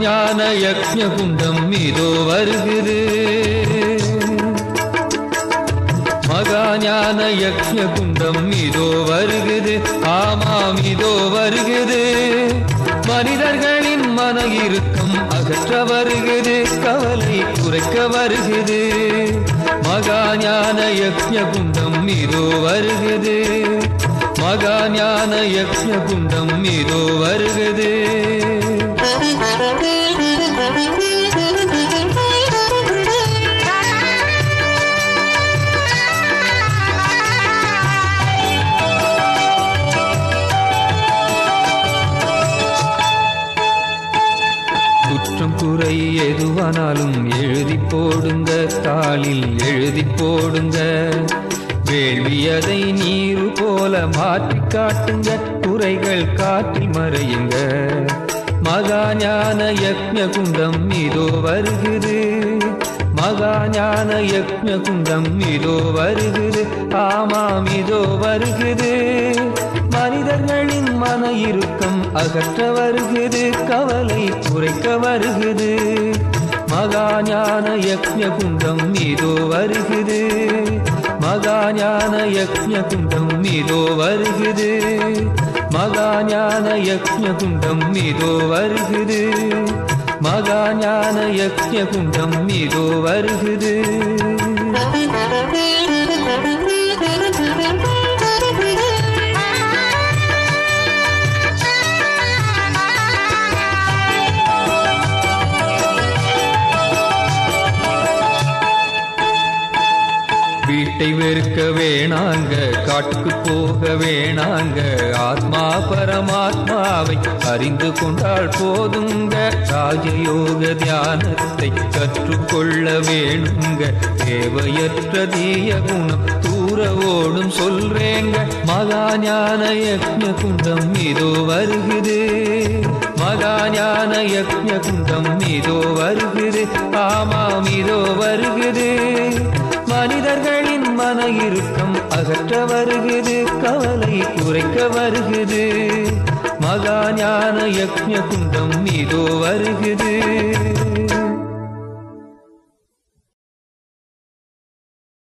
ஞான யக்ஞ குண்டம் இதோ வருகுது மகா ஞான யக்ஞ குண்டம் இதோ வருகுது ஆமாம் இதோ வருகுது மனிதர்களின் மன இறுக்கம் அகற்ற வருகுது கவலை குறைக்க வருகுது மகா ஞான யக்ஞ குண்டம் இதோ வருகுது மகா ஞான யக்ஞ குண்டம் இதோ வருகுது குற்றம் குறை எதுவானாலும் எழுதி போடுங்க தாளில் எழுதி போடுங்க வேள்வியதை நீரு போல மாற்றி காட்டுங்க குறைகள் காற்றி மறையுங்க மகா ஞான யக்ஞ குண்டம் இதோ வருகுது மகா ஞான யக்ஞ குண்டம் இதோ வருகுது ஆமாம் இதோ வருகுது மனிதர்களின் மன இறுக்கம் அகற்ற வருகுது கவலை குறைக்க வருகுது மகா ஞான யக்ஞ குண்டம் இதோ வருகுது மகா ஞான யக்ஞ குண்டம் இதோ வருகுது மகா ஞான யக்ஞ குண்டம் இதோ வருகுது மகா ஞான யக்ஞ குண்டம் இதோ வருகுது வீட்டை வெறுக்க வேணாங்க காட்டுக்கு போக வேணாங்க ஆத்மா பரமாத்மாவை அறிந்து கொண்டால் போதுங்க ராஜயோக தியானத்தை கற்றுக்கொள்ள வேணுங்க தேவையற்ற தீய குணம் தூர ஓடும் சொல்றேங்க மகா ஞான யக்ஞ குண்டம் இதோ வருகுது மகா ஞான யக்ஞ குண்டம் இதோ வருகுது ஆமாம் இதோ வருகுது மனிதர்களின் மன இறுக்கம் அகற்ற வருகுது கவலை குறைக்க வருகுது மகா ஞான யக்ஞ குண்டம் இதோ வருகுது